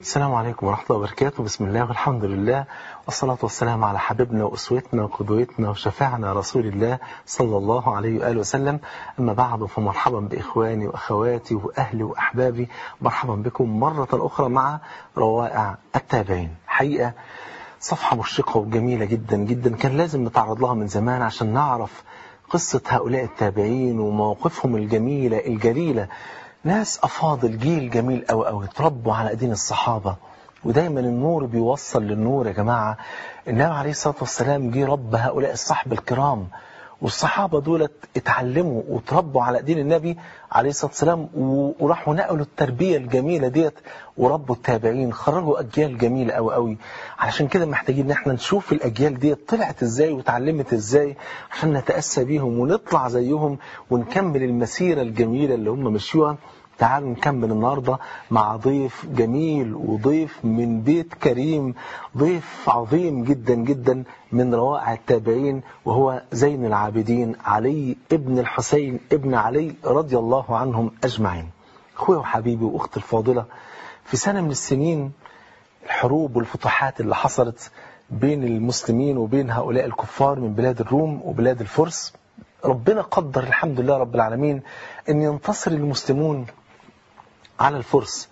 السلام عليكم ورحمة الله وبركاته بسم الله والحمد لله والصلاة والسلام على حبيبنا وأسوتنا وقدوتنا وشفاعنا رسول الله صلى الله عليه وآله وسلم أما بعد فمرحبا بإخواني وأخواتي وأهلي وأحبابي مرحبا بكم مرة أخرى مع روائع التابعين حقيقة صفحة مشرقة وجميلة جدا جدا كان لازم نتعرض لها من زمان عشان نعرف قصة هؤلاء التابعين ومواقفهم الجميلة الجليلة ناس أفاضل جيل جميل أوي أوي اتربوا على أيدين الصحابة ودايما النور بيوصل للنور يا جماعة النبي عليه الصلاة والسلام جه رب هؤلاء الصحب الكرام والصحابة دولت اتعلموا وتربوا على دين النبي عليه الصلاة والسلام وراحوا نقلوا التربية الجميلة ديت وربوا التابعين خرجوا أجيال جميلة أوي أوي علشان كده محتاجين ان احنا نشوف الأجيال ديت طلعت ازاي وتعلمت ازاي عشان نتأسى بيهم ونطلع زيهم ونكمل المسيرة الجميلة اللي هم مشيوها تعالوا نكمل النهاردة مع ضيف جميل وضيف من بيت كريم ضيف عظيم جدا جدا من روائع التابعين وهو زين العابدين علي ابن الحسين ابن علي رضي الله عنهم أجمعين أخويا وحبيبي وأختي الفاضلة في سنة من السنين الحروب والفتوحات اللي حصلت بين المسلمين وبين هؤلاء الكفار من بلاد الروم وبلاد الفرس ربنا قدر الحمد لله رب العالمين أن ينتصر المسلمون على الفرس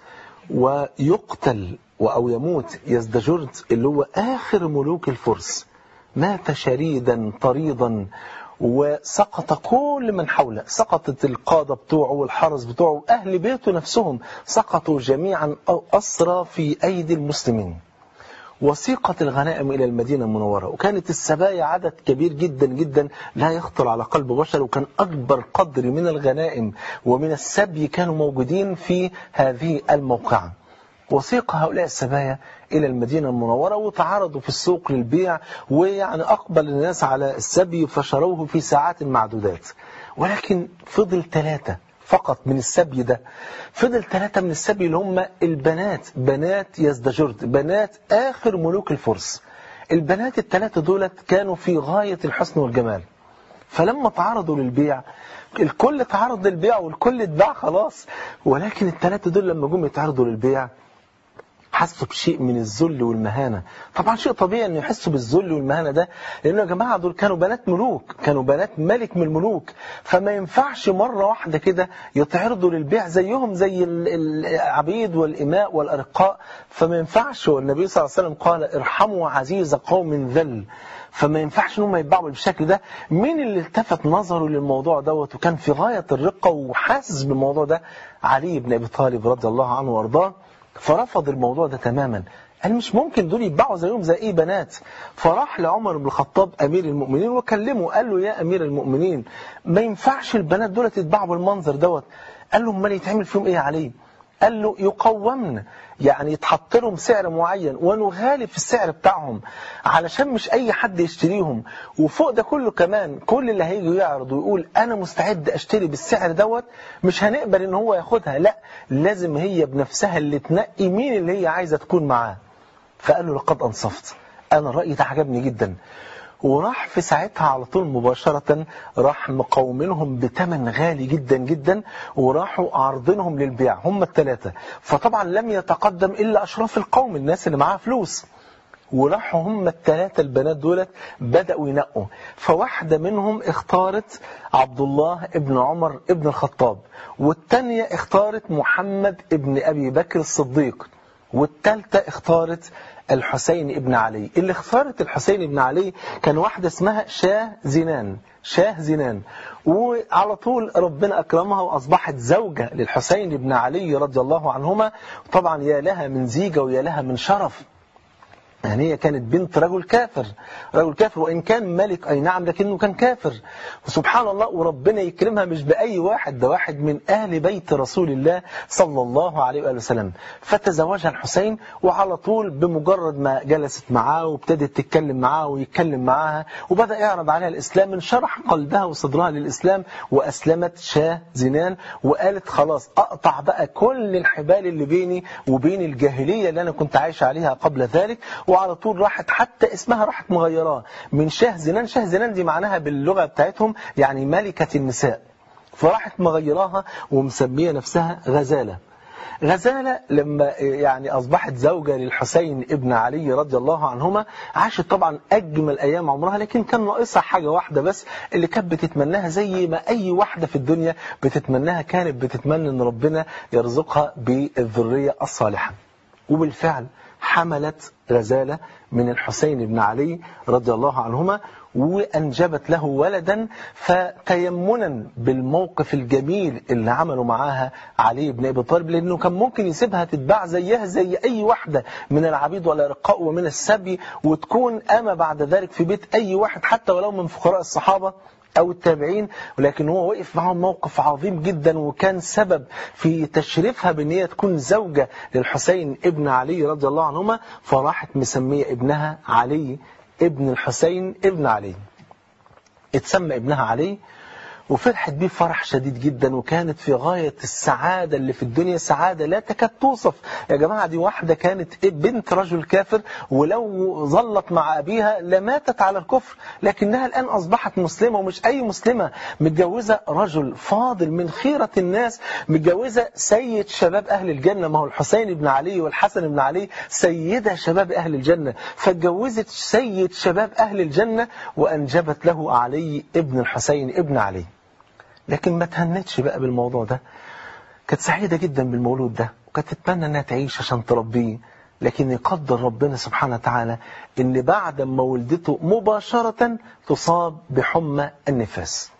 ويقتل أو يموت يزدجرد اللي هو آخر ملوك الفرس مات شريدا طريدا وسقط كل من حوله سقطت القادة بتوعه والحرس بتوعه أهل بيته نفسهم سقطوا جميعا أو أسرى في أيدي المسلمين وسيقت الغنائم إلى المدينة المنورة وكانت السبايا عدد كبير جدا جدا لا يخطر على قلب بشر وكان أكبر قدر من الغنائم ومن السبي كانوا موجودين في هذه الموقعة وسيق هؤلاء السبايا إلى المدينة المنورة وتعرضوا في السوق للبيع ويعني أقبل الناس على السبي فشروه في ساعات معدودات ولكن فضل ثلاثة فقط من السبي ده فضل ثلاثة من السبي اللي هم البنات بنات يزدجرد بنات آخر ملوك الفرس البنات الثلاثة دولت كانوا في غاية الحسن والجمال فلما تعرضوا للبيع الكل تعرض للبيع والكل اتباع خلاص ولكن الثلاثة دول لما جم يتعرضوا للبيع حسوا بشيء من الذل والمهانة طبعا شيء طبيعي انه يحسوا بالذل والمهانة ده لانه يا جماعة دول كانوا بنات ملوك كانوا بنات ملك من الملوك فما ينفعش مرة واحدة كده يتعرضوا للبيع زيهم زي العبيد والإماء والأرقاء فما ينفعش والنبي صلى الله عليه وسلم قال ارحموا عزيز قوم ذل فما ينفعش ان هم يتباعوا بالشكل ده مين اللي التفت نظره للموضوع دوت وكان في غاية الرقة وحاسس بالموضوع ده علي بن أبي طالب رضي الله عنه وارضاه فرفض الموضوع ده تماما قال مش ممكن دول يتباعوا زيهم زي ايه بنات فراح لعمر بن الخطاب امير المؤمنين وكلمه قال له يا امير المؤمنين ما ينفعش البنات دول يتباعوا بالمنظر دوت قال له امال يتعمل فيهم ايه عليه قال له يقومن يعني يتحط لهم سعر معين ونغالي في السعر بتاعهم علشان مش اي حد يشتريهم وفوق ده كله كمان كل اللي هيجي يعرض ويقول انا مستعد اشتري بالسعر دوت مش هنقبل ان هو ياخدها لا لازم هي بنفسها اللي تنقي مين اللي هي عايزة تكون معاه فقال له لقد انصفت انا الرأي ده عجبني جدا وراح في ساعتها على طول مباشرة راح مقومينهم بتمن غالي جدا جدا وراحوا عارضينهم للبيع هم الثلاثة فطبعا لم يتقدم إلا أشراف القوم الناس اللي معاها فلوس وراحوا هم الثلاثة البنات دولت بدأوا ينقوا فواحدة منهم اختارت عبد الله ابن عمر ابن الخطاب والثانية اختارت محمد ابن أبي بكر الصديق والثالثة اختارت الحسين ابن علي اللي اختارت الحسين ابن علي كان واحدة اسمها شاه زنان شاه زنان وعلى طول ربنا أكرمها وأصبحت زوجة للحسين ابن علي رضي الله عنهما طبعا يا لها من زيجة ويا لها من شرف يعني هي كانت بنت رجل كافر رجل كافر وإن كان ملك أي نعم لكنه كان كافر وسبحان الله وربنا يكرمها مش بأي واحد ده واحد من أهل بيت رسول الله صلى الله عليه وآله وسلم فتزوجها الحسين وعلى طول بمجرد ما جلست معاه وابتدت تتكلم معاه ويتكلم معاها وبدأ يعرض عليها الإسلام انشرح قلبها وصدرها للإسلام وأسلمت شاه زنان وقالت خلاص أقطع بقى كل الحبال اللي بيني وبين الجاهلية اللي أنا كنت عايش عليها قبل ذلك وعلى طول راحت حتى اسمها راحت مغيراه من شه زنان شه زنان دي معناها باللغة بتاعتهم يعني ملكة النساء فراحت مغيراها ومسمية نفسها غزالة غزالة لما يعني أصبحت زوجة للحسين ابن علي رضي الله عنهما عاشت طبعا أجمل أيام عمرها لكن كان ناقصها حاجة واحدة بس اللي كانت بتتمناها زي ما أي واحدة في الدنيا بتتمناها كانت بتتمنى أن ربنا يرزقها بالذرية الصالحة وبالفعل حملت غزالة من الحسين بن علي رضي الله عنهما وأنجبت له ولدا فتيمنا بالموقف الجميل اللي عمله معاها علي بن أبي طالب لأنه كان ممكن يسيبها تتباع زيها زي أي واحدة من العبيد والأرقاء ومن السبي وتكون أما بعد ذلك في بيت أي واحد حتى ولو من فقراء الصحابة أو التابعين ولكن هو وقف معهم موقف عظيم جدا وكان سبب في تشريفها بأن هي تكون زوجة للحسين ابن علي رضي الله عنهما فراحت مسمية ابنها علي ابن الحسين ابن علي اتسمى ابنها علي وفرحت بيه فرح شديد جدا وكانت في غاية السعادة اللي في الدنيا سعادة لا تكاد توصف يا جماعة دي واحدة كانت بنت رجل كافر ولو ظلت مع أبيها لماتت على الكفر لكنها الآن أصبحت مسلمة ومش أي مسلمة متجوزة رجل فاضل من خيرة الناس متجوزة سيد شباب أهل الجنة ما هو الحسين بن علي والحسن بن علي سيدة شباب أهل الجنة فاتجوزت سيد شباب أهل الجنة وأنجبت له علي ابن الحسين ابن علي لكن ما تهنتش بقى بالموضوع ده كانت سعيدة جدا بالمولود ده وكانت تتمنى انها تعيش عشان تربيه لكن يقدر ربنا سبحانه وتعالى ان بعد ما ولدته مباشرة تصاب بحمى النفاس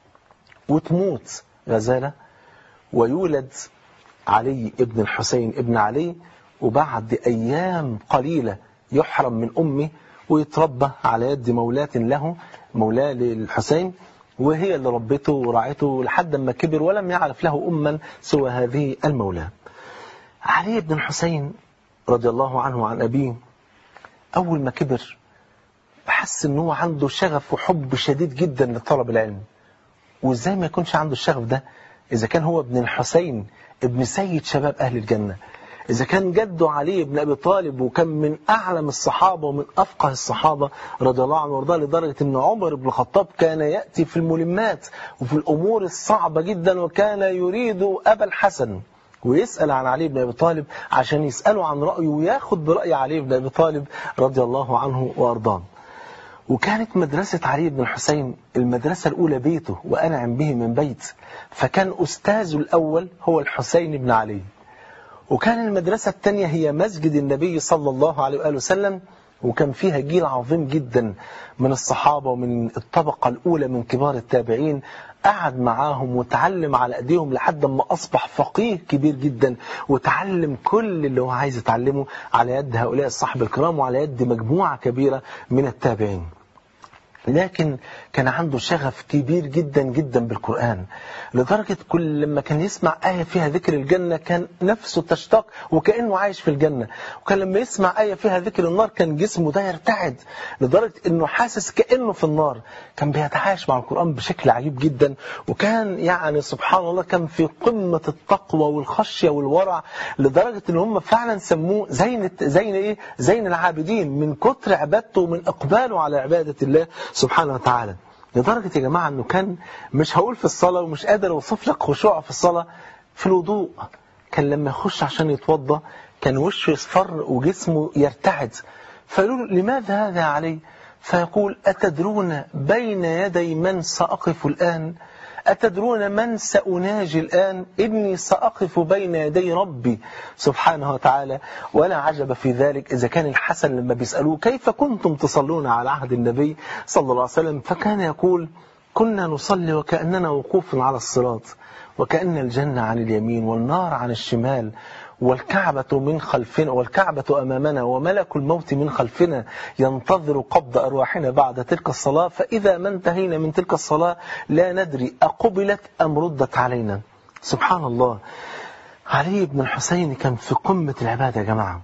وتموت غزالة ويولد علي ابن الحسين ابن علي وبعد أيام قليلة يحرم من أمه ويتربى على يد مولاة له مولاة للحسين وهي اللي ربته ورعته لحد ما كبر ولم يعرف له أما سوى هذه المولى علي بن الحسين رضي الله عنه وعن أبيه أول ما كبر حس أنه هو عنده شغف وحب شديد جدا لطلب العلم وإزاي ما يكونش عنده الشغف ده إذا كان هو ابن الحسين ابن سيد شباب أهل الجنة إذا كان جده علي بن أبي طالب وكان من أعلم الصحابة ومن أفقه الصحابة رضي الله عنه وارضاه لدرجة أن عمر بن الخطاب كان يأتي في الملمات وفي الأمور الصعبة جدا وكان يريد أبا الحسن ويسأل عن علي بن أبي طالب عشان يسأله عن رأيه وياخد برأي علي بن أبي طالب رضي الله عنه وأرضاه وكانت مدرسة علي بن الحسين المدرسة الأولى بيته وأنعم به من بيت فكان أستاذه الأول هو الحسين بن علي وكان المدرسة الثانية هي مسجد النبي صلى الله عليه وآله وسلم وكان فيها جيل عظيم جدا من الصحابة ومن الطبقة الأولى من كبار التابعين قعد معاهم وتعلم على أيديهم لحد ما أصبح فقيه كبير جدا وتعلم كل اللي هو عايز يتعلمه على يد هؤلاء الصحابة الكرام وعلى يد مجموعة كبيرة من التابعين لكن كان عنده شغف كبير جدا جدا بالقرآن لدرجة كل لما كان يسمع آية فيها ذكر الجنة كان نفسه تشتاق وكأنه عايش في الجنة وكان لما يسمع آية فيها ذكر النار كان جسمه ده يرتعد لدرجة أنه حاسس كأنه في النار كان بيتعايش مع القرآن بشكل عجيب جدا وكان يعني سبحان الله كان في قمة التقوى والخشية والورع لدرجة أن هم فعلا سموه زين زين إيه زين العابدين من كتر عبادته ومن إقباله على عبادة الله سبحانه وتعالى لدرجة يا جماعة أنه كان مش هقول في الصلاة ومش قادر أوصف لك خشوعه في الصلاة في الوضوء كان لما يخش عشان يتوضى كان وشه يصفر وجسمه يرتعد فقالوا له لماذا هذا علي فيقول أتدرون بين يدي من سأقف الآن أتدرون من سأناجي الآن إني سأقف بين يدي ربي سبحانه وتعالى ولا عجب في ذلك إذا كان الحسن لما بيسألوه كيف كنتم تصلون على عهد النبي صلى الله عليه وسلم فكان يقول كنا نصلي وكأننا وقوف على الصراط وكأن الجنة عن اليمين والنار عن الشمال والكعبة من خلفنا والكعبة أمامنا وملك الموت من خلفنا ينتظر قبض أرواحنا بعد تلك الصلاة فإذا ما انتهينا من تلك الصلاة لا ندري أقبلت أم ردت علينا سبحان الله علي بن الحسين كان في قمة العبادة يا جماعة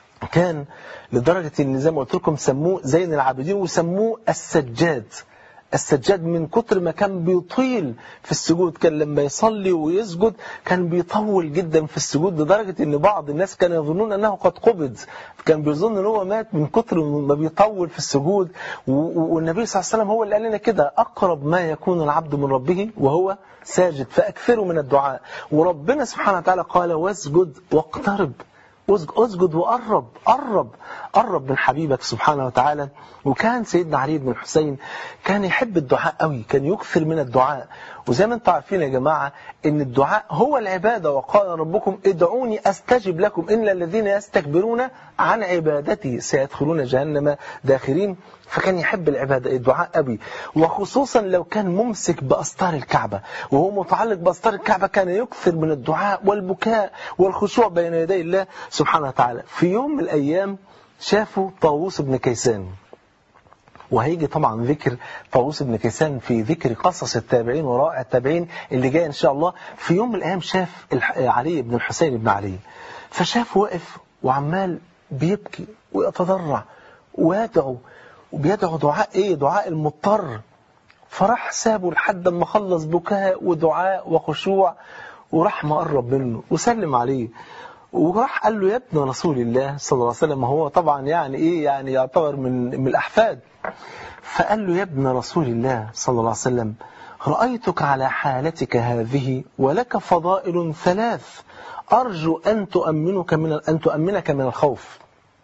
كان لدرجة ان زي ما قلت لكم سموه زين العابدين وسموه السجاد السجاد من كتر ما كان بيطيل في السجود كان لما يصلي ويسجد كان بيطول جدا في السجود لدرجة ان بعض الناس كانوا يظنون انه قد قبض كان بيظن ان هو مات من كتر ما بيطول في السجود والنبي صلى الله عليه وسلم هو اللي قال لنا كده اقرب ما يكون العبد من ربه وهو ساجد فاكثروا من الدعاء وربنا سبحانه وتعالى قال واسجد واقترب اسجد وقرب قرب قرب من حبيبك سبحانه وتعالى وكان سيدنا علي بن الحسين كان يحب الدعاء قوي كان يكثر من الدعاء وزي ما انتم عارفين يا جماعة ان الدعاء هو العبادة وقال ربكم ادعوني استجب لكم إلا الذين يستكبرون عن عبادتي سيدخلون جهنم داخرين فكان يحب العبادة الدعاء قوي وخصوصا لو كان ممسك بأستار الكعبة وهو متعلق بأستار الكعبة كان يكثر من الدعاء والبكاء والخشوع بين يدي الله سبحانه وتعالى في يوم من الأيام شافوا طاووس بن كيسان وهيجي طبعا ذكر طاووس بن كيسان في ذكر قصص التابعين ورائع التابعين اللي جاي إن شاء الله في يوم من الأيام شاف علي بن الحسين بن علي فشاف واقف وعمال بيبكي ويتضرع ويدعو وبيدعو دعاء ايه دعاء المضطر فراح سابه لحد ما خلص بكاء ودعاء وخشوع وراح مقرب منه وسلم عليه وراح قال له يا ابن رسول الله صلى الله عليه وسلم هو طبعا يعني ايه يعني يعتبر من من الاحفاد فقال له يا ابن رسول الله صلى الله عليه وسلم رأيتك على حالتك هذه ولك فضائل ثلاث أرجو أن تؤمنك من أن تؤمنك من الخوف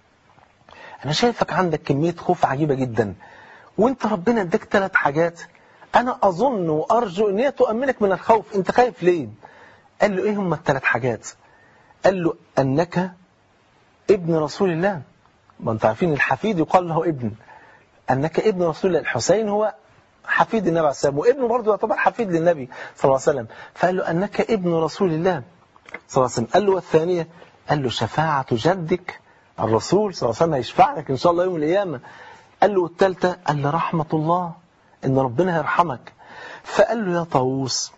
أنا شايفك عندك كمية خوف عجيبة جدا وانت ربنا اداك ثلاث حاجات أنا أظن وأرجو أن هي تؤمنك من الخوف أنت خايف ليه قال له إيه هم الثلاث حاجات قال له أنك ابن رسول الله ما انت عارفين الحفيد يقال له ابن أنك ابن رسول الله الحسين هو حفيد النبي عليه السلام وابنه برضه يعتبر حفيد للنبي صلى الله عليه وسلم فقال له أنك ابن رسول الله صلى الله عليه وسلم قال له والثانية قال له شفاعة جدك الرسول صلى الله عليه وسلم هيشفع لك إن شاء الله يوم القيامة قال له والثالثة قال له رحمة الله إن ربنا يرحمك فقال له يا طاووس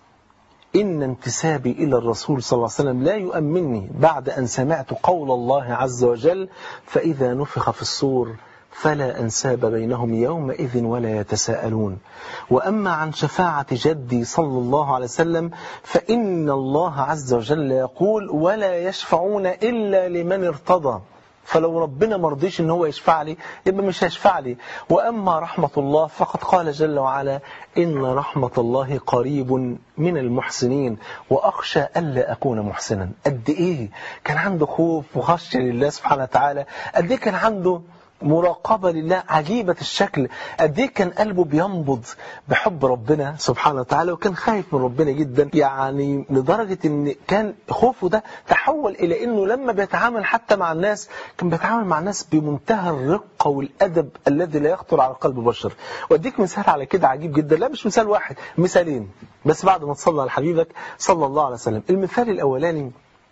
إن انتسابي إلى الرسول صلى الله عليه وسلم لا يؤمنني بعد أن سمعت قول الله عز وجل فإذا نفخ في الصور فلا أنساب بينهم يومئذ ولا يتساءلون وأما عن شفاعة جدي صلى الله عليه وسلم فإن الله عز وجل يقول ولا يشفعون إلا لمن ارتضى فلو ربنا مرضيش ان هو يشفع لي يبقى مش هيشفع لي واما رحمه الله فقد قال جل وعلا ان رحمه الله قريب من المحسنين واخشى الا اكون محسنا قد ايه كان عنده خوف وخشيه لله سبحانه وتعالى قد ايه كان عنده مراقبة لله عجيبة الشكل قد ايه كان قلبه بينبض بحب ربنا سبحانه وتعالى وكان خايف من ربنا جدا يعني لدرجة ان كان خوفه ده تحول الى انه لما بيتعامل حتى مع الناس كان بيتعامل مع الناس بمنتهى الرقة والادب الذي لا يخطر على قلب بشر واديك مثال على كده عجيب جدا لا مش مثال واحد مثالين بس بعد ما تصلى على حبيبك صلى الله عليه وسلم المثال الاولاني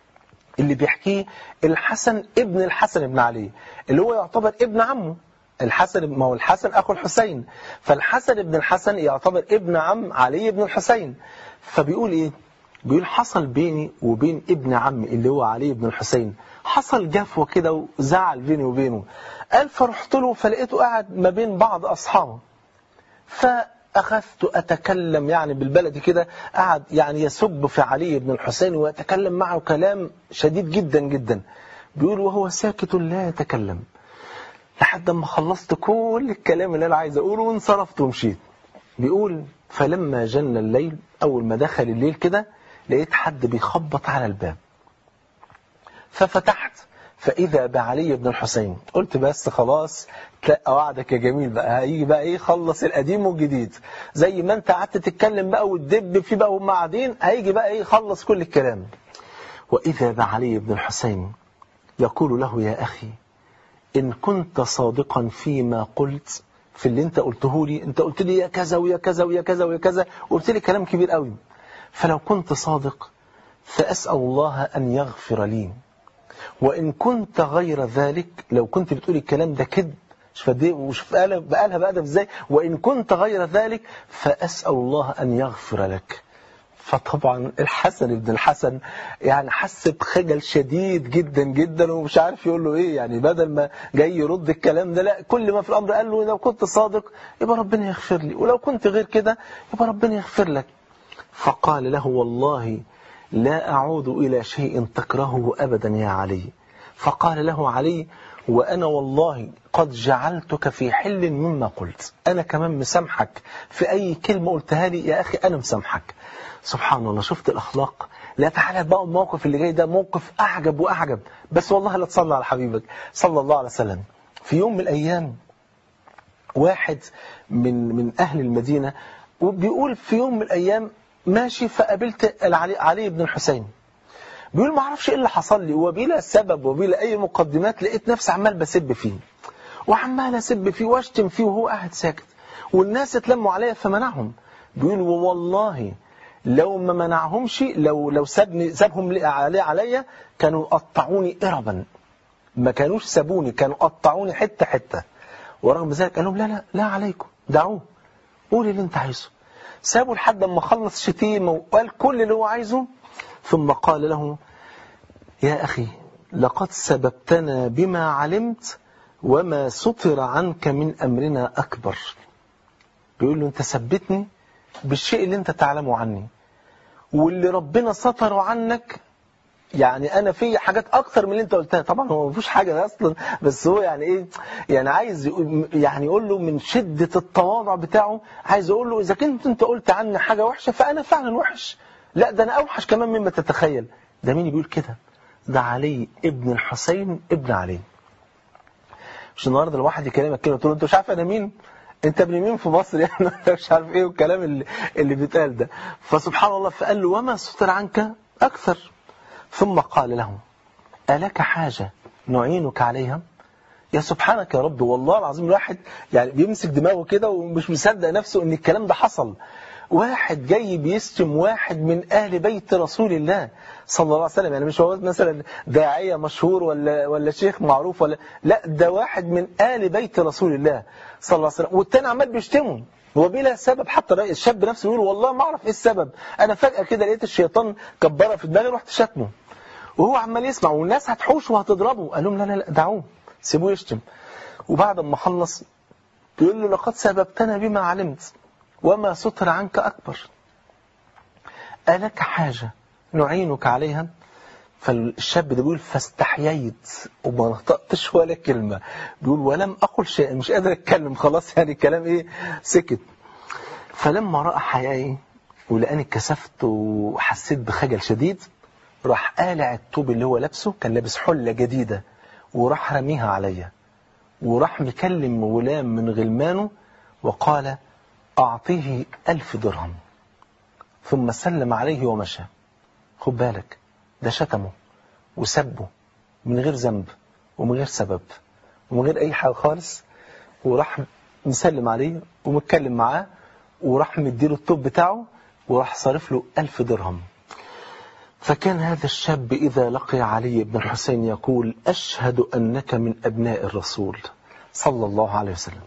اللي بيحكيه الحسن ابن الحسن بن علي اللي هو يعتبر ابن عمه الحسن ما هو الحسن أخو الحسين فالحسن ابن الحسن يعتبر ابن عم علي بن الحسين فبيقول إيه بيقول حصل بيني وبين ابن عمي اللي هو علي بن الحسين حصل جفوة كده وزعل بيني وبينه قال فرحت له فلقيته قاعد ما بين بعض أصحابه ف أخذت أتكلم يعني بالبلد كده قعد يعني يسب في علي بن الحسين ويتكلم معه كلام شديد جدا جدا بيقول وهو ساكت لا يتكلم لحد ما خلصت كل الكلام اللي أنا عايز أقوله وانصرفت ومشيت بيقول فلما جن الليل أول ما دخل الليل كده لقيت حد بيخبط على الباب ففتحت فإذا بعلي بن الحسين قلت بس خلاص تلقى وعدك يا جميل بقى هيجي بقى ايه خلص القديم والجديد زي ما انت قعدت تتكلم بقى وتدب فيه بقى وهم قاعدين هيجي بقى ايه خلص كل الكلام وإذا بعلي بن الحسين يقول له يا أخي إن كنت صادقا فيما قلت في اللي انت قلته لي انت قلت لي يا كذا ويا كذا ويا كذا ويا كذا وقلت لي كلام كبير قوي فلو كنت صادق فأسأل الله أن يغفر لي وإن كنت غير ذلك لو كنت بتقول الكلام ده كذب شوف قد ايه وشوف بقالها بأدب ازاي وإن كنت غير ذلك فأسأل الله أن يغفر لك فطبعا الحسن بن الحسن يعني حس بخجل شديد جدا جدا ومش عارف يقول له ايه يعني بدل ما جاي يرد الكلام ده لا كل ما في الامر قال له لو كنت صادق يبقى ربنا يغفر لي ولو كنت غير كده يبقى ربنا يغفر لك فقال له والله لا أعود إلى شيء تكرهه أبدا يا علي فقال له علي وأنا والله قد جعلتك في حل مما قلت أنا كمان مسامحك في أي كلمة قلتها لي يا أخي أنا مسامحك سبحان الله شفت الأخلاق لا تعالى بقى الموقف اللي جاي ده موقف أعجب وأعجب بس والله لا تصلي على حبيبك صلى الله عليه وسلم في يوم من الأيام واحد من من أهل المدينة وبيقول في يوم من الأيام ماشي فقابلت علي, علي بن الحسين بيقول ما اعرفش ايه اللي حصل لي وبلا سبب وبلا اي مقدمات لقيت نفسي عمال بسب فيه وعمال اسب فيه واشتم فيه وهو قاعد ساكت والناس اتلموا عليا فمنعهم بيقول والله لو ما منعهمش لو لو سابني سابهم علي عليا كانوا قطعوني قربا ما كانوش سابوني كانوا قطعوني حته حته ورغم ذلك قال لهم لا لا لا عليكم دعوه قول اللي انت عايزه سابوا لحد ما خلص شتيمه وقال كل اللي هو عايزه ثم قال له يا أخي لقد سببتنا بما علمت وما سطر عنك من أمرنا أكبر بيقول له أنت سبتني بالشيء اللي أنت تعلمه عني واللي ربنا سطره عنك يعني انا في حاجات اكتر من اللي انت قلتها طبعا هو مفيش حاجه اصلا بس هو يعني ايه يعني عايز يعني يقول له من شده التواضع بتاعه عايز يقول له اذا كنت انت قلت عني حاجه وحشه فانا فعلا وحش لا ده انا اوحش كمان مما تتخيل ده مين بيقول كده ده علي ابن الحسين ابن علي مش النهارده الواحد يكلمك كده تقول له انت مش عارف انا مين انت ابن مين في مصر يعني مش عارف ايه والكلام اللي, اللي بيتقال ده فسبحان الله فقال له وما ستر عنك اكثر ثم قال له ألك حاجة نعينك عليها يا سبحانك يا رب والله العظيم الواحد يعني بيمسك دماغه كده ومش مصدق نفسه ان الكلام ده حصل واحد جاي بيشتم واحد من أهل بيت رسول الله صلى الله عليه وسلم يعني مش هو مثلا داعية مشهور ولا ولا شيخ معروف ولا لا ده واحد من آل بيت رسول الله صلى الله عليه وسلم والتاني عمال بيشتمه وبلا سبب حتى الشاب نفسه يقول والله ما اعرف ايه السبب انا فجأة كده لقيت الشيطان كبره في دماغي رحت شتمه وهو عمال يسمع والناس هتحوش وهتضربه قال لهم لا لا لا دعوه سيبوه يشتم وبعد ما خلص يقول له لقد سببتنا بما علمت وما ستر عنك أكبر ألك حاجة نعينك عليها فالشاب ده بيقول فاستحييت وما نطقتش ولا كلمة بيقول ولم أقل شيء مش قادر أتكلم خلاص يعني الكلام إيه سكت فلما رأى حيائي ولقاني اتكسفت وحسيت بخجل شديد راح قالع الطوب اللي هو لابسه كان لابس حلة جديدة وراح رميها عليا وراح مكلم غلام من غلمانه وقال أعطيه ألف درهم ثم سلم عليه ومشى خد بالك ده شتمه وسبه من غير ذنب ومن غير سبب ومن غير أي حاجة خالص وراح مسلم عليه ومتكلم معاه وراح مديله الطوب بتاعه وراح صارف له ألف درهم فكان هذا الشاب إذا لقي علي بن الحسين يقول أشهد أنك من أبناء الرسول صلى الله عليه وسلم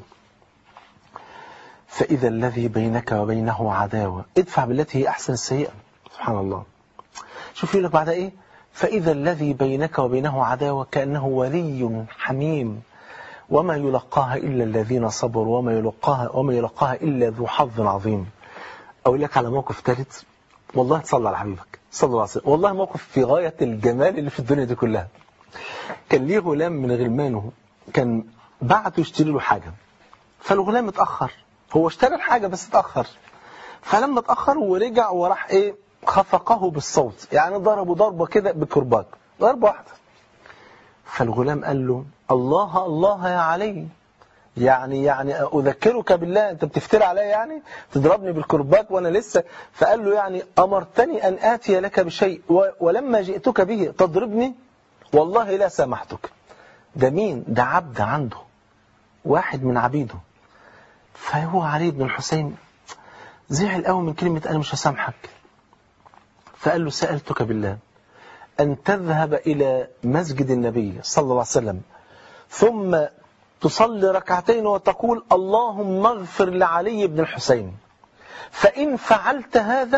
فإذا الذي بينك وبينه عداوة ادفع بالتي هي أحسن السيئة سبحان الله شوف يقول لك بعد إيه فإذا الذي بينك وبينه عداوة كأنه ولي حميم وما يلقاها إلا الذين صبروا وما يلقاها, وما يلقاها إلا ذو حظ عظيم أقول لك على موقف ثالث والله تصلى على حبيبك صلى الله عليه وسلم والله موقف في غاية الجمال اللي في الدنيا دي كلها كان ليه غلام من غلمانه كان بعته يشتري له حاجة فالغلام اتأخر هو اشترى الحاجة بس اتأخر فلما اتأخر ورجع وراح ايه خفقه بالصوت يعني ضربه ضربة كده بكرباج ضربة واحدة فالغلام قال له الله الله يا علي يعني يعني أذكرك بالله أنت بتفتري عليا يعني تضربني بالكرباج وأنا لسه فقال له يعني أمرتني أن آتي لك بشيء ولما جئتك به تضربني والله لا سامحتك ده مين ده عبد عنده واحد من عبيده فهو علي بن الحسين زعل قوي من كلمة أنا مش هسامحك فقال له سألتك بالله أن تذهب إلى مسجد النبي صلى الله عليه وسلم ثم تصلي ركعتين وتقول اللهم اغفر لعلي بن الحسين فإن فعلت هذا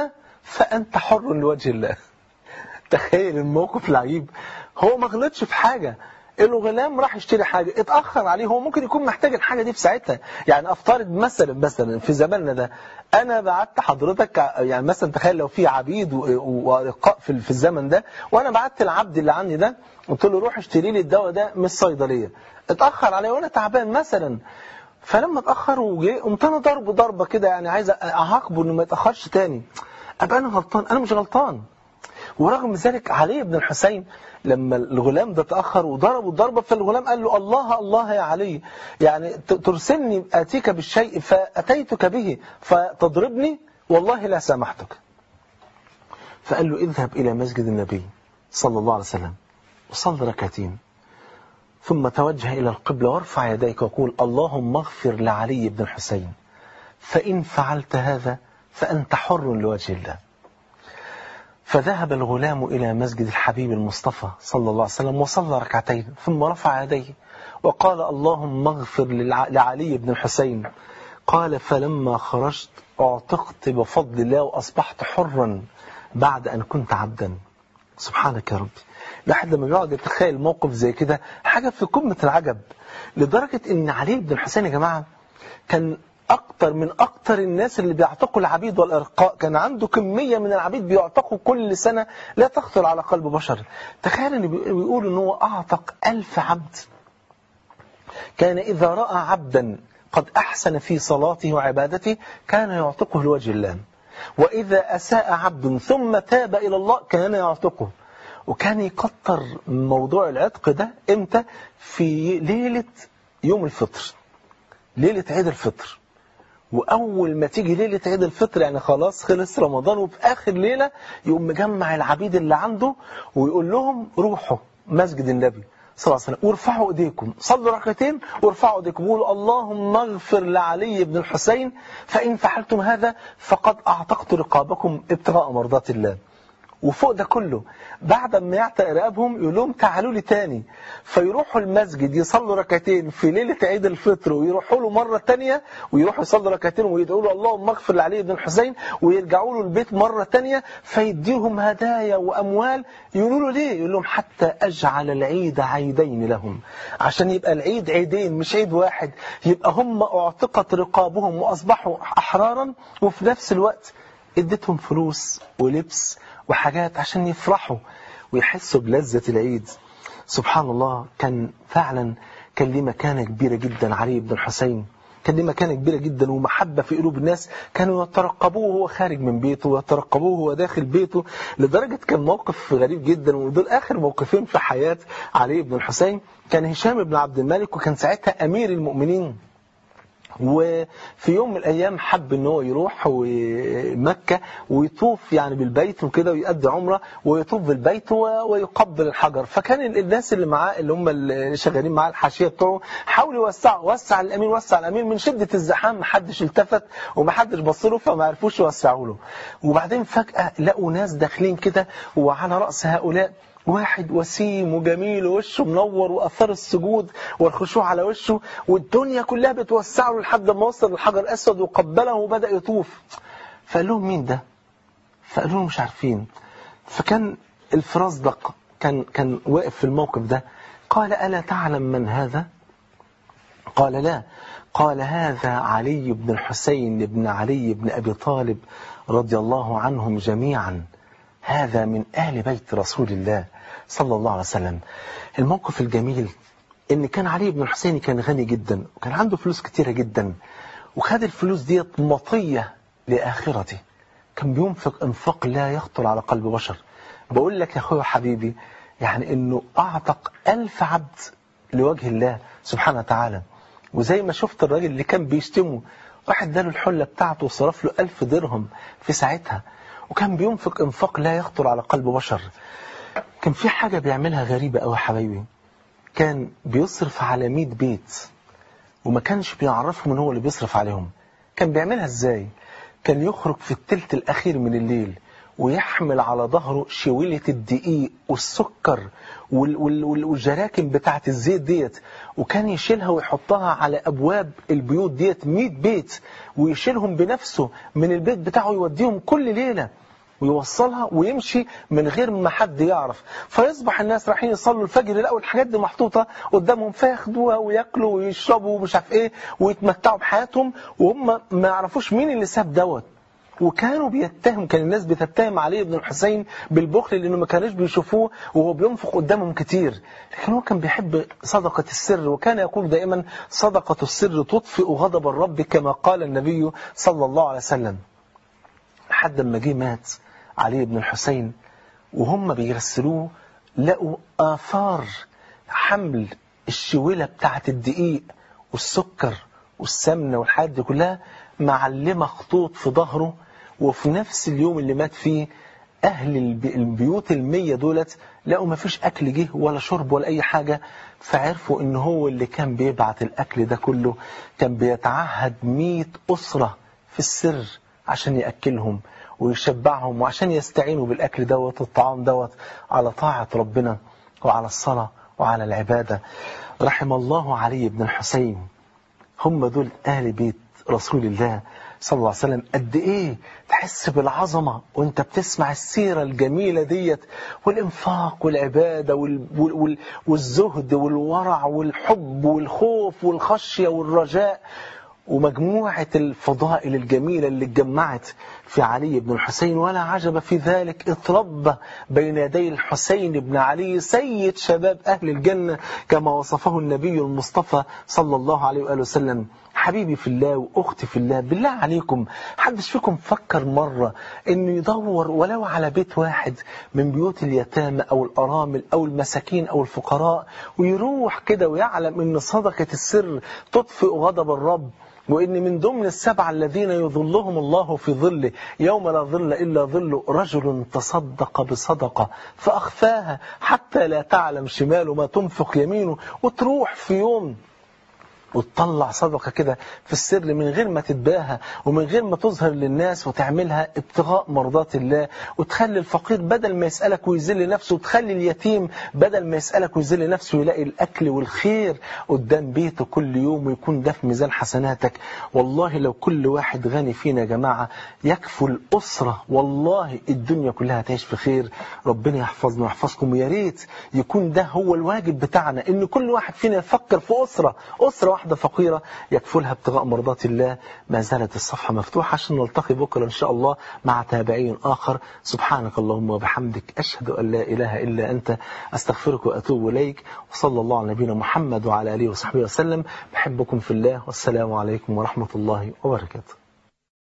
فأنت حر لوجه الله تخيل الموقف العجيب هو ما غلطش في حاجة الغلام راح يشتري حاجة اتأخر عليه هو ممكن يكون محتاج الحاجة دي في ساعتها يعني افترض مثلا مثلا في زماننا ده انا بعت حضرتك يعني مثلا تخيل لو في عبيد ورقاء في في الزمن ده وانا بعت العبد اللي عندي ده قلت له روح اشتري لي الدواء ده من الصيدلية اتأخر عليه وانا تعبان مثلا فلما اتأخر وجه قمت انا ضربه ضربة كده يعني عايز اعاقبه انه ما يتأخرش تاني ابقى انا غلطان انا مش غلطان ورغم ذلك علي بن الحسين لما الغلام ده تأخر وضربه الضربة فالغلام قال له الله الله يا علي يعني ترسلني أتيك بالشيء فأتيتك به فتضربني والله لا سامحتك فقال له اذهب إلى مسجد النبي صلى الله عليه وسلم وصل ركعتين ثم توجه إلى القبلة وارفع يديك وقول اللهم اغفر لعلي بن الحسين فإن فعلت هذا فأنت حر لوجه الله فذهب الغلام إلى مسجد الحبيب المصطفى صلى الله عليه وسلم وصلى ركعتين ثم رفع يديه وقال اللهم اغفر لعلي بن الحسين قال فلما خرجت اعتقت بفضل الله وأصبحت حرا بعد أن كنت عبدا سبحانك يا ربي الواحد لما بيقعد يتخيل موقف زي كده حاجة في قمة العجب لدرجة ان علي بن الحسين يا جماعة كان أكتر من أكتر الناس اللي بيعتقوا العبيد والإرقاء كان عنده كمية من العبيد بيعتقوا كل سنة لا تخطر على قلب بشر تخيل أن بيقول أنه أعتق ألف عبد كان إذا رأى عبدا قد أحسن في صلاته وعبادته كان يعتقه لوجه الله وإذا أساء عبد ثم تاب إلى الله كان يعتقه وكان يكتر موضوع العتق ده امتى في ليلة يوم الفطر ليلة عيد الفطر وأول ما تيجي ليلة عيد الفطر يعني خلاص خلص رمضان وفي آخر ليلة يقوم مجمع العبيد اللي عنده ويقول لهم روحوا مسجد النبي صلى الله عليه وسلم وارفعوا ايديكم صلوا ركعتين وارفعوا ايديكم وقولوا اللهم اغفر لعلي بن الحسين فإن فعلتم هذا فقد أعتقت رقابكم ابتغاء مرضات الله وفوق ده كله بعد ما يعتق رقابهم يقول لهم تعالوا لي تاني فيروحوا المسجد يصلوا ركعتين في ليلة عيد الفطر ويروحوا له مرة تانية ويروحوا يصلوا ركعتين ويدعوا له اللهم اغفر لعلي بن الحسين ويرجعوا له البيت مرة تانية فيديهم هدايا وأموال يقولوا له ليه يقول لهم حتى أجعل العيد عيدين لهم عشان يبقى العيد عيدين مش عيد واحد يبقى هم اعتقت رقابهم وأصبحوا أحرارا وفي نفس الوقت اديتهم فلوس ولبس وحاجات عشان يفرحوا ويحسوا بلذة العيد سبحان الله كان فعلا كان ليه مكانة كبيرة جدا علي بن الحسين كان ليه مكانة كبيرة جدا ومحبة في قلوب الناس كانوا يترقبوه وهو خارج من بيته ويترقبوه وهو داخل بيته لدرجة كان موقف غريب جدا ودول آخر موقفين في حياة علي بن الحسين كان هشام بن عبد الملك وكان ساعتها أمير المؤمنين وفي يوم من الأيام حب ان هو يروح مكة ويطوف يعني بالبيت وكده ويؤدي عمرة ويطوف بالبيت ويقبل الحجر فكان الناس اللي معاه اللي هم اللي شغالين معاه الحاشية بتوعه حاولوا يوسعوا وسع الأمير وسع الأمير من شدة الزحام محدش التفت ومحدش بص له فما عرفوش يوسعوا له وبعدين فجأة لقوا ناس داخلين كده وعلى رأس هؤلاء واحد وسيم وجميل ووشه منور وأثر السجود والخشوع على وشه والدنيا كلها بتوسع له لحد ما وصل للحجر الأسود وقبله وبدأ يطوف فقال لهم مين ده فقالوا له مش عارفين فكان الفرزدق كان كان واقف في الموقف ده قال ألا تعلم من هذا قال لا قال هذا علي بن الحسين بن علي بن أبي طالب رضي الله عنهم جميعا هذا من أهل بيت رسول الله صلى الله عليه وسلم الموقف الجميل ان كان علي بن الحسين كان غني جدا وكان عنده فلوس كتيرة جدا وخد الفلوس ديت مطية لآخرته كان بينفق انفاق لا يخطر على قلب بشر بقول لك يا اخويا حبيبي يعني انه اعتق ألف عبد لوجه الله سبحانه وتعالى وزي ما شفت الراجل اللي كان بيشتمه واحد اداله الحلة بتاعته وصرف له ألف درهم في ساعتها وكان بينفق انفاق لا يخطر على قلب بشر كان في حاجة بيعملها غريبة قوي حبايبي كان بيصرف على 100 بيت وما كانش بيعرفهم ان هو اللي بيصرف عليهم كان بيعملها ازاي كان يخرج في التلت الاخير من الليل ويحمل على ظهره شويلة الدقيق والسكر وال وال وال والجراكن بتاعة الزيت ديت وكان يشيلها ويحطها على أبواب البيوت ديت 100 بيت ويشيلهم بنفسه من البيت بتاعه يوديهم كل ليلة ويوصلها ويمشي من غير ما حد يعرف فيصبح الناس رايحين يصلوا الفجر يلاقوا الحاجات دي محطوطة قدامهم فياخدوها وياكلوا ويشربوا ومش عارف ايه ويتمتعوا بحياتهم وهم ما يعرفوش مين اللي ساب دوت وكانوا بيتهم كان الناس بتتهم علي بن الحسين بالبخل لانه ما كانوش بيشوفوه وهو بينفق قدامهم كتير لكن هو كان بيحب صدقة السر وكان يقول دائما صدقة السر تطفئ غضب الرب كما قال النبي صلى الله عليه وسلم لحد ما جه مات علي بن الحسين وهم بيغسلوه لقوا آثار حمل الشولة بتاعت الدقيق والسكر والسمنة والحاجات دي كلها معلمة خطوط في ظهره وفي نفس اليوم اللي مات فيه أهل البيوت المية دولت لقوا ما فيش أكل جه ولا شرب ولا أي حاجة فعرفوا إن هو اللي كان بيبعت الأكل ده كله كان بيتعهد مئة أسرة في السر عشان يأكلهم ويشبعهم وعشان يستعينوا بالأكل دوت والطعام دوت على طاعة ربنا وعلى الصلاة وعلى العبادة رحم الله علي بن الحسين هم دول أهل بيت رسول الله صلى الله عليه وسلم قد ايه تحس بالعظمة وانت بتسمع السيرة الجميلة ديت والانفاق والعبادة وال وال والزهد والورع والحب والخوف والخشية والرجاء ومجموعة الفضائل الجميلة اللي اتجمعت في علي بن الحسين ولا عجب في ذلك اتربى بين يدي الحسين بن علي سيد شباب أهل الجنة كما وصفه النبي المصطفى صلى الله عليه وآله وسلم حبيبي في الله وأختي في الله بالله عليكم حدش فيكم فكر مرة انه يدور ولو على بيت واحد من بيوت اليتامى او الارامل او المساكين او الفقراء ويروح كده ويعلم ان صدقة السر تطفئ غضب الرب وإن من ضمن السبعة الذين يظلهم الله في ظله يوم لا ظل إلا ظل رجل تصدق بصدقة فأخفاها حتى لا تعلم شماله ما تنفق يمينه وتروح في يوم وتطلع صدقة كده في السر من غير ما تتباهى ومن غير ما تظهر للناس وتعملها ابتغاء مرضات الله وتخلي الفقير بدل ما يسألك ويذل نفسه وتخلي اليتيم بدل ما يسألك ويذل نفسه يلاقي الأكل والخير قدام بيته كل يوم ويكون ده في ميزان حسناتك والله لو كل واحد غني فينا يا جماعة يكفوا الأسرة والله الدنيا كلها تعيش في خير ربنا يحفظنا ويحفظكم ويا ريت يكون ده هو الواجب بتاعنا ان كل واحد فينا يفكر في أسرة أسرة واحدة فقيرة يكفلها ابتغاء مرضات الله ما زالت الصفحة مفتوحة عشان نلتقي بكرة إن شاء الله مع تابعين آخر سبحانك اللهم وبحمدك أشهد أن لا إله إلا أنت أستغفرك وأتوب إليك وصلى الله على نبينا محمد وعلى آله وصحبه وسلم بحبكم في الله والسلام عليكم ورحمة الله وبركاته